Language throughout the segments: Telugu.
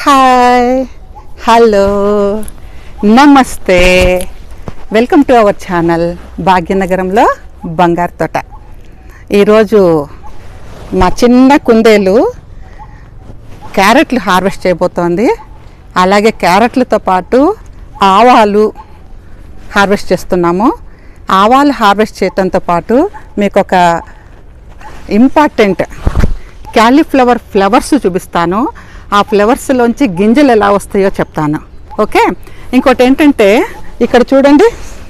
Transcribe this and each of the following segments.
హాయ్ హలో నమస్తే వెల్కమ్ టు అవర్ ఛానల్ భాగ్యనగరంలో బంగారు తోట ఈరోజు మా చిన్న కుందేలు క్యారెట్లు హార్వెస్ట్ చేయబోతోంది అలాగే క్యారెట్లతో పాటు ఆవాలు హార్వెస్ట్ చేస్తున్నాము ఆవాలు హార్వెస్ట్ చేయడంతో పాటు మీకు ఒక ఇంపార్టెంట్ క్యాలీఫ్లవర్ ఫ్లవర్స్ చూపిస్తాను ఆ ఫ్లవర్స్లోంచి గింజలు ఎలా వస్తాయో చెప్తాను ఓకే ఇంకోటి ఏంటంటే ఇక్కడ చూడండి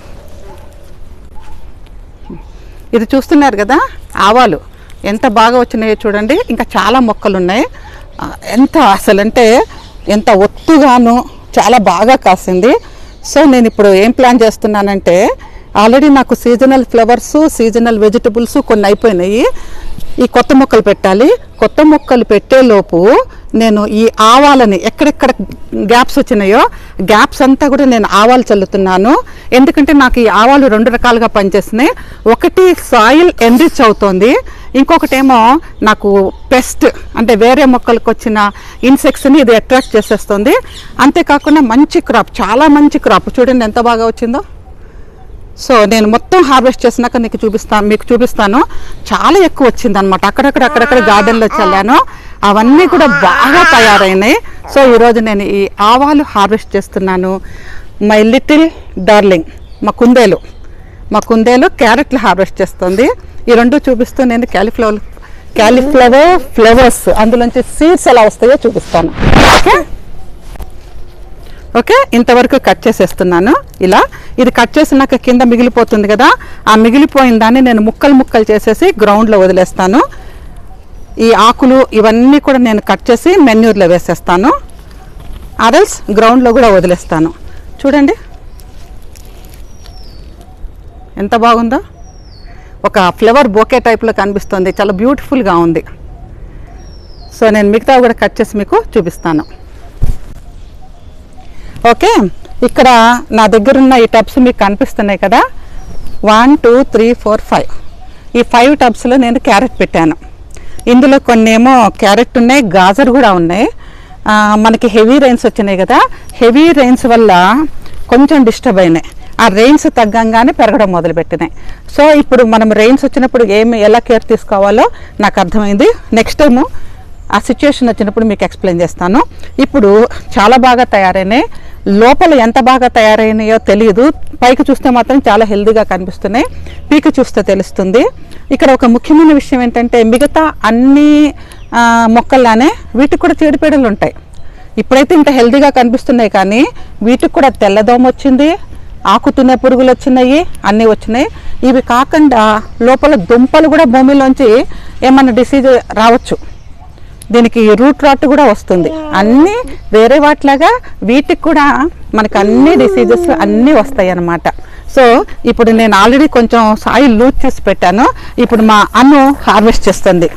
ఇది చూస్తున్నారు కదా ఆవాలు ఎంత బాగా వచ్చినాయో చూడండి ఇంకా చాలా మొక్కలు ఉన్నాయి ఆ, ఎంత అసలు అంటే ఎంత ఒత్తుగాను చాలా బాగా కాసింది సో నేను ఇప్పుడు ఏం ప్లాన్ చేస్తున్నానంటే ఆల్రెడీ నాకు సీజనల్ ఫ్లవర్స్ సీజనల్ వెజిటబుల్స్ కొన్ని అయిపోయినాయి ఈ కొత్త మొక్కలు పెట్టాలి కొత్త మొక్కలు పెట్టేలోపు నేను ఈ ఆవాలని ఎక్కడెక్కడ గ్యాప్స్ వచ్చినాయో గ్యాప్స్ అంతా కూడా నేను ఆవాలు చల్లుతున్నాను ఎందుకంటే నాకు ఈ ఆవాలు రెండు రకాలుగా పనిచేస్తున్నాయి ఒకటి సాయిల్ ఎన్రిచ్ అవుతోంది ఇంకొకటేమో నాకు పెస్ట్ అంటే వేరే మొక్కలకు వచ్చిన ఇన్సెక్ట్స్ని ఇది అట్రాక్ట్ చేసేస్తుంది అంతేకాకుండా మంచి క్రాప్ చాలా మంచి క్రాప్ చూడండి ఎంత బాగా వచ్చిందో సో నేను మొత్తం హార్వెస్ట్ చేసినాక నీకు చూపిస్తాను మీకు చూపిస్తాను చాలా ఎక్కువ వచ్చింది అనమాట అక్కడక్కడ అక్కడక్కడ గార్డెన్లో చల్లాను అవన్నీ కూడా బాగా తయారైనాయి సో ఈరోజు నేను ఈ ఆవాలు హార్వెస్ట్ చేస్తున్నాను మై లిటిల్ డార్లింగ్ మా కుందేలు మా కుందేలు క్యారెట్లు హార్వెస్ట్ చేస్తుంది ఈ రెండు చూపిస్తూ నేను క్యాలీఫ్లవర్ క్యాలీఫ్లవర్ ఫ్లవర్స్ అందులోంచి సీడ్స్ ఎలా వస్తాయో చూపిస్తాను ఓకే ఓకే ఇంతవరకు కట్ చేసేస్తున్నాను ఇలా ఇది కట్ చేసినాక కింద మిగిలిపోతుంది కదా ఆ మిగిలిపోయిన దాన్ని నేను ముక్కలు ముక్కలు చేసేసి గ్రౌండ్లో వదిలేస్తాను ఈ ఆకులు ఇవన్నీ కూడా నేను కట్ చేసి మెన్యూర్లో వేసేస్తాను అరల్స్ గ్రౌండ్లో కూడా వదిలేస్తాను చూడండి ఎంత బాగుందో ఒక ఫ్లవర్ బోకే టైప్లో కనిపిస్తుంది చాలా బ్యూటిఫుల్గా ఉంది సో నేను మిగతా కూడా కట్ చేసి మీకు చూపిస్తాను ఓకే ఇక్కడ నా దగ్గర ఉన్న ఈ టబ్స్ మీకు కనిపిస్తున్నాయి కదా one two three four five ఈ ఫైవ్ టబ్స్లో నేను క్యారెట్ పెట్టాను ఇందులో కొన్ని ఏమో క్యారెట్ ఉన్నాయి గాజర్ కూడా ఉన్నాయి ఆ, మనకి హెవీ రెయిన్స్ వచ్చినాయి కదా హెవీ రెయిన్స్ వల్ల కొంచెం డిస్టర్బ్ అయినాయి ఆ రెయిన్స్ తగ్గంగానే పెరగడం మొదలుపెట్టినాయి సో ఇప్పుడు మనం రెయిన్స్ వచ్చినప్పుడు ఏమి ఎలా కేర్ తీసుకోవాలో నాకు అర్థమైంది నెక్స్ట్ టైము ఆ సిచ్యుయేషన్ వచ్చినప్పుడు మీకు ఎక్స్ప్లెయిన్ చేస్తాను ఇప్పుడు చాలా బాగా తయారైనాయి లోపల ఎంత బాగా తయారైనాయో తెలియదు పైకి చూస్తే మాత్రం చాలా హెల్దీగా కనిపిస్తున్నాయి పీకి చూస్తే తెలుస్తుంది ఇక్కడ ఒక ముఖ్యమైన విషయం ఏంటంటే మిగతా అన్ని ఆ, మొక్కల్లానే వీటికి కూడా చీడపీడలు ఉంటాయి ఇప్పుడైతే ఇంత హెల్దీగా కనిపిస్తున్నాయి కానీ వీటికి కూడా తెల్లదోమ వచ్చింది ఆకు తినే పురుగులు వచ్చినాయి అన్నీ వచ్చినాయి ఇవి కాకుండా లోపల దుంపలు కూడా భూమిలోంచి ఏమన్నా డిసీజ్ రావచ్చు దీనికి రూట్ రాట్ కూడా వస్తుంది అన్నీ వేరే వాటిలాగా వీటికి కూడా మనకి అన్ని డిసీజెస్ అన్నీ వస్తాయి అన్నమాట సో ఇప్పుడు నేను ఆల్రెడీ కొంచెం సాయిల్ లూజ్ చేసి పెట్టాను ఇప్పుడు మా అన్ను హార్వెస్ట్ చేస్తుంది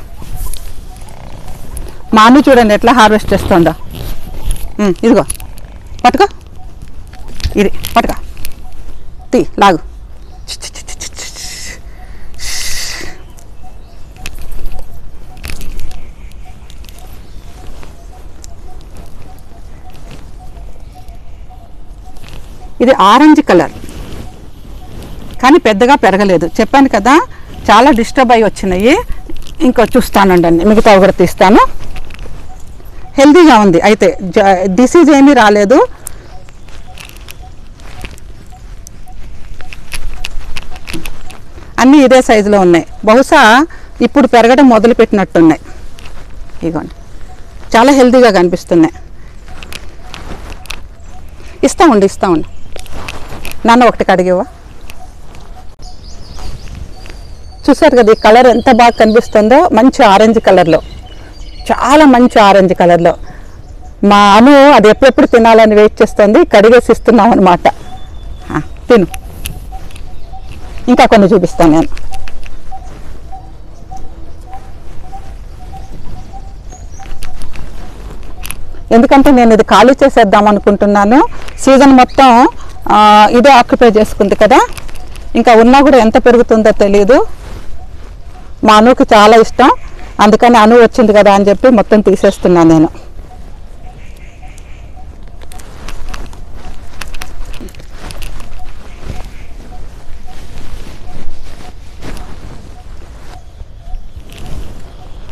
మా అన్ను చూడండి ఎట్లా హార్వెస్ట్ చేస్తుందో ఉమ్, ఇదిగో పట్టుకో ఇది పట్టుకో తీ లాగు ఇది ఆరెంజ్ కలర్ కానీ పెద్దగా పెరగలేదు చెప్పాను కదా చాలా డిస్టర్బ్ అయి వచ్చినాయి ఇంకో చూస్తానండి మిగతా కూడా తీస్తాను హెల్తీగా ఉంది అయితే డిసీజ్ ఏమీ రాలేదు అన్నీ ఇదే సైజులో ఉన్నాయి బహుశా ఇప్పుడు పెరగడం మొదలు పెట్టినట్టున్నాయి ఇగోండి చాలా హెల్తీగా కనిపిస్తున్నాయి ఇస్తామండి ఇస్తామండి నాన్న ఒకటి కడిగేవా చూసారు కదా ఈ కలర్ ఎంత బాగా కనిపిస్తుందో మంచి ఆరెంజ్ కలర్లో చాలా మంచి ఆరెంజ్ కలర్లో మా అను అది ఎప్పుడెప్పుడు తినాలని వెయిట్ చేస్తుంది కడిగేసి ఇస్తున్నాం అనమాట తిను ఇంకా కొన్ని చూపిస్తాను నేను ఎందుకంటే నేను ఇది ఖాళీ చేసేద్దాం అనుకుంటున్నాను సీజన్ మొత్తం ఆ, ఇదే ఆక్యుపై చేసుకుంది కదా ఇంకా ఉన్నా కూడా ఎంత పెరుగుతుందో తెలియదు మా అనుకి చాలా ఇష్టం అందుకని అను వచ్చింది కదా అని చెప్పి మొత్తం తీసేస్తున్నాను నేను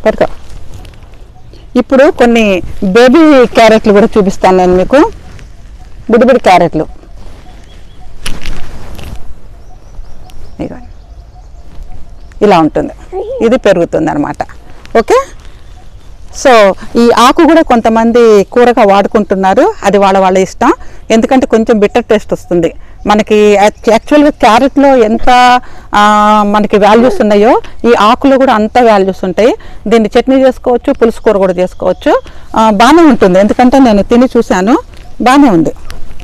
పట్టుకో ఇప్పుడు కొన్ని బేబీ క్యారెట్లు కూడా చూపిస్తాను నేను మీకు బుడిబుడి క్యారెట్లు ఇదిగోండి. ఇలా ఉంటుంది ఇది పెరుగుతుంది అనమాట ఓకే సో ఈ ఆకు కూడా కొంతమంది కూరగా వాడుకుంటున్నారు అది వాళ్ళ వాళ్ళ ఇష్టం ఎందుకంటే కొంచెం బిట్టర్ టేస్ట్ వస్తుంది మనకి యాక్చువల్గా క్యారెట్లో ఎంత ఆ, మనకి వాల్యూస్ ఉన్నాయో ఈ ఆకులో కూడా అంత వాల్యూస్ ఉంటాయి దీన్ని చట్నీ చేసుకోవచ్చు పులుసు కూర కూడా చేసుకోవచ్చు ఆ, బాగానే ఉంటుంది ఎందుకంటే నేను తిని చూశాను బాగానే ఉంది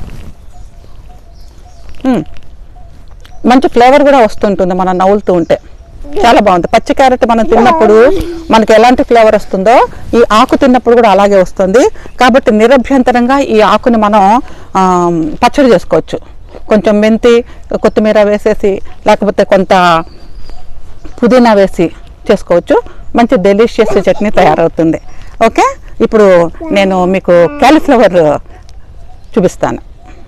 మ్మ్. మంచి ఫ్లేవర్ కూడా వస్తుంటుంది మనం నవ్వులుతూ ఉంటే చాలా బాగుంది పచ్చి క్యారెట్ మనం తిన్నప్పుడు మనకి ఎలాంటి ఫ్లేవర్ వస్తుందో ఈ ఆకు తిన్నప్పుడు కూడా అలాగే వస్తుంది కాబట్టి నిరభ్యంతరంగా ఈ ఆకుని మనం ఆ, పచ్చడి చేసుకోవచ్చు కొంచెం మెంతి కొత్తిమీర వేసేసి లేకపోతే కొంత పుదీనా వేసి చేసుకోవచ్చు మంచి డెలిషియస్ చట్నీ తయారవుతుంది ఓకే ఇప్పుడు నేను మీకు క్యాలీఫ్లవర్ చూపిస్తాను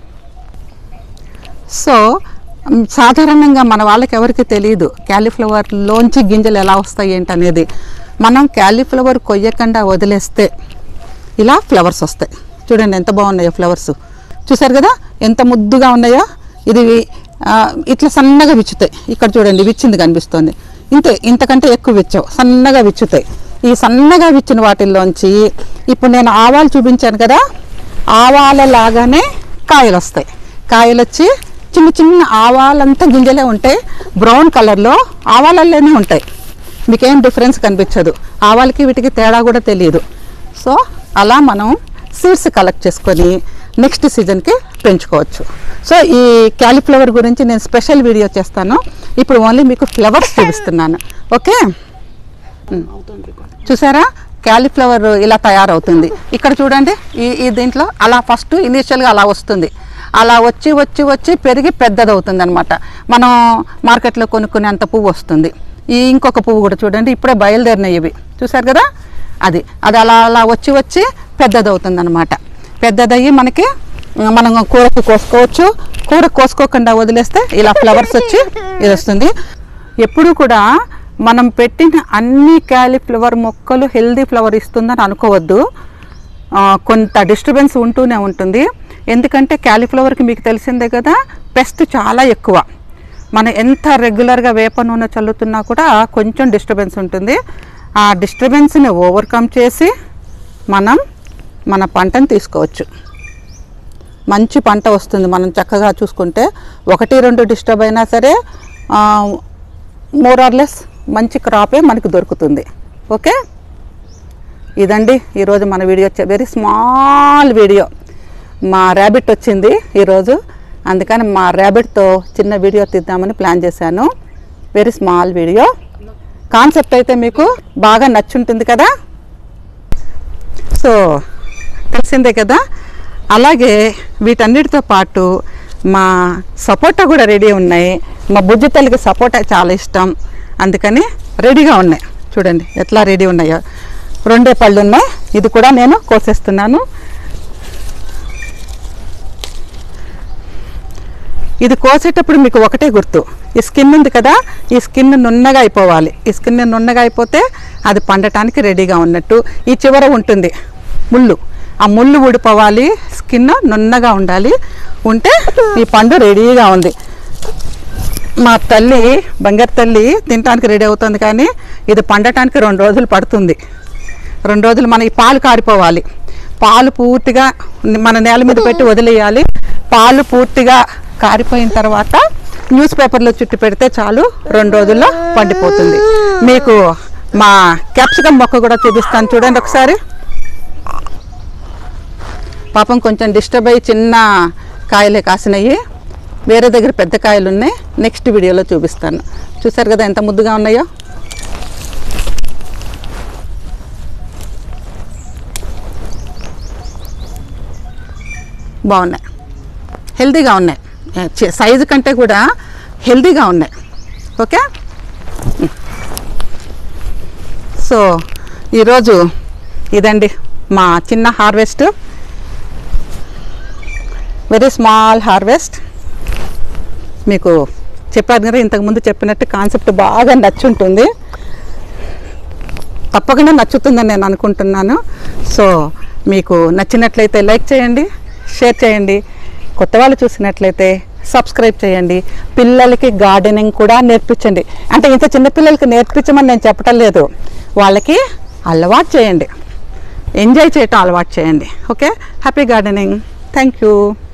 సో మ్, సాధారణంగా మన వాళ్ళకి ఎవరికి తెలియదు క్యాలీఫ్లవర్లోంచి గింజలు ఎలా వస్తాయి ఏంటి అనేది మనం క్యాలీఫ్లవర్ కొయ్యకుండా వదిలేస్తే ఇలా ఫ్లవర్స్ వస్తాయి చూడండి ఎంత బాగున్నాయో ఫ్లవర్స్ చూసారు కదా ఎంత ముద్దుగా ఉన్నాయో ఇది ఆ, ఇట్లా సన్నగా విచ్చుతాయి ఇక్కడ చూడండి విచ్చింది కనిపిస్తుంది ఇంతే ఇంతకంటే ఎక్కువ విచ్చవు సన్నగా విచ్చుతాయి ఈ సన్నగా విచ్చిన వాటిల్లోంచి ఇప్పుడు నేను ఆవాలు చూపించాను కదా ఆవాల లాగానే కాయలు వస్తాయి కాయలు వచ్చి చిన్న చిన్న ఆవాలంతా గింజలే ఉంటాయి బ్రౌన్ కలర్లో ఆవాలల్లోనే ఉంటాయి మీకేం డిఫరెన్స్ కనిపించదు ఆవాలకి వీటికి తేడా కూడా తెలియదు సో అలా మనం సీడ్స్ కలెక్ట్ చేసుకొని నెక్స్ట్ సీజన్కి పెంచుకోవచ్చు సో ఈ క్యాలీఫ్లవర్ గురించి నేను స్పెషల్ వీడియో చేస్తాను ఇప్పుడు ఓన్లీ మీకు ఫ్లవర్స్ చూపిస్తున్నాను ఓకే చూసారా క్యాలీఫ్లవర్ ఇలా తయారవుతుంది ఇక్కడ చూడండి ఈ ఈ దీంట్లో అలా ఫస్ట్ ఇనీషియల్గా అలా వస్తుంది అలా వచ్చి వచ్చి వచ్చి పెరిగి పెద్దది అవుతుంది అనమాట మనం మార్కెట్లో కొనుక్కునేంత పువ్వు వస్తుంది ఈ ఇంకొక పువ్వు కూడా చూడండి ఇప్పుడే బయలుదేరినాయి ఇవి చూసారు కదా అది అది అలా అలా వచ్చి వచ్చి పెద్దది అవుతుంది అనమాట పెద్దదయ్యి మనకి ఆ, మనం కూరకు కోసుకోవచ్చు కూర కోసుకోకుండా వదిలేస్తే ఇలా ఫ్లవర్స్ వచ్చి ఇది వస్తుంది ఎప్పుడు కూడా మనం పెట్టిన అన్ని క్యాలీఫ్లవర్ మొక్కలు హెల్దీ ఫ్లవర్ ఇస్తుందని అనుకోవద్దు ఆ, కొంత డిస్టర్బెన్స్ ఉంటూనే ఉంటుంది ఎందుకంటే క్యాలీఫ్లవర్కి మీకు తెలిసిందే కదా పెస్ట్ చాలా ఎక్కువ మనం ఎంత రెగ్యులర్గా వేప నూనె చల్లుతున్నా కూడా కొంచెం డిస్టర్బెన్స్ ఉంటుంది ఆ డిస్టర్బెన్స్ని ఓవర్కమ్ చేసి మనం మన పంటను తీసుకోవచ్చు మంచి పంట వస్తుంది మనం చక్కగా చూసుకుంటే ఒకటి రెండు డిస్టర్బ్ అయినా సరే మోర్ ఆర్లెస్ మంచి క్రాపే మనకు దొరుకుతుంది ఓకే ఇదండి ఈరోజు మన వీడియో వెరీ స్మాల్ వీడియో మా ర్యాబిట్ వచ్చింది ఈరోజు అందుకని మా ర్యాబిట్తో చిన్న వీడియో తీద్దామని ప్లాన్ చేశాను వెరీ స్మాల్ వీడియో కాన్సెప్ట్ అయితే మీకు బాగా నచ్చుంటుంది కదా సో తెలిసిందే కదా అలాగే వీటన్నిటితో పాటు మా సపోటా కూడా రెడీ ఉన్నాయి మా బుజ్జి తల్లికి సపోటా చాలా ఇష్టం అందుకని రెడీగా ఉన్నాయి చూడండి ఎట్లా రెడీ ఉన్నాయో రెండే పళ్ళు ఉన్నాయి ఇది కూడా నేను కోసేస్తున్నాను ఇది కోసేటప్పుడు మీకు ఒకటే గుర్తు ఈ స్కిన్ ఉంది కదా ఈ స్కిన్ నున్నగా అయిపోవాలి ఈ స్కిన్ నున్నగా అయిపోతే అది పండటానికి రెడీగా ఉన్నట్టు ఈ చివర ఉంటుంది ముళ్ళు ఆ ముళ్ళు ఊడిపోవాలి స్కిన్ నున్నగా ఉండాలి ఉంటే ఈ పండు రెడీగా ఉంది మా తల్లి బంగారు తల్లి తినడానికి రెడీ అవుతుంది కానీ ఇది పండటానికి రెండు రోజులు పడుతుంది రెండు రోజులు మన ఈ పాలు కారిపోవాలి పాలు పూర్తిగా మన నేల మీద పెట్టి వదిలేయాలి పాలు పూర్తిగా కారిపోయిన తర్వాత న్యూస్ పేపర్లో చుట్టి పెడితే చాలు రెండు రోజుల్లో పండిపోతుంది మీకు మా క్యాప్సికమ్ మొక్క కూడా చూపిస్తాను చూడండి ఒకసారి పాపం కొంచెం డిస్టర్బ్ అయ్యి చిన్న కాయలే కాసినాయి వేరే దగ్గర పెద్ద కాయలు ఉన్నాయి నెక్స్ట్ వీడియోలో చూపిస్తాను చూసారు కదా ఎంత ముద్దుగా ఉన్నాయో బాగున్నాయి హెల్తీగా ఉన్నాయి చి- సైజు కంటే కూడా హెల్తీగా ఉన్నాయి ఓకే సో ఈరోజు ఇదండి మా చిన్న హార్వెస్ట్ వెరీ స్మాల్ హార్వెస్ట్ మీకు చెప్పాను కదా ఇంతకుముందు చెప్పినట్టు కాన్సెప్ట్ బాగా నచ్చుంటుంది తప్పకుండా నచ్చుతుందని నేను అనుకుంటున్నాను సో మీకు నచ్చినట్లయితే లైక్ చేయండి షేర్ చేయండి కొత్త వాళ్ళు చూసినట్లయితే సబ్స్క్రైబ్ చేయండి పిల్లలకి గార్డెనింగ్ కూడా నేర్పించండి అంటే ఇంత చిన్న పిల్లలకి నేర్పించమని నేను చెప్పటం లేదు వాళ్ళకి అలవాటు చేయండి ఎంజాయ్ చేయటం అలవాటు చేయండి okay happy gardening thank you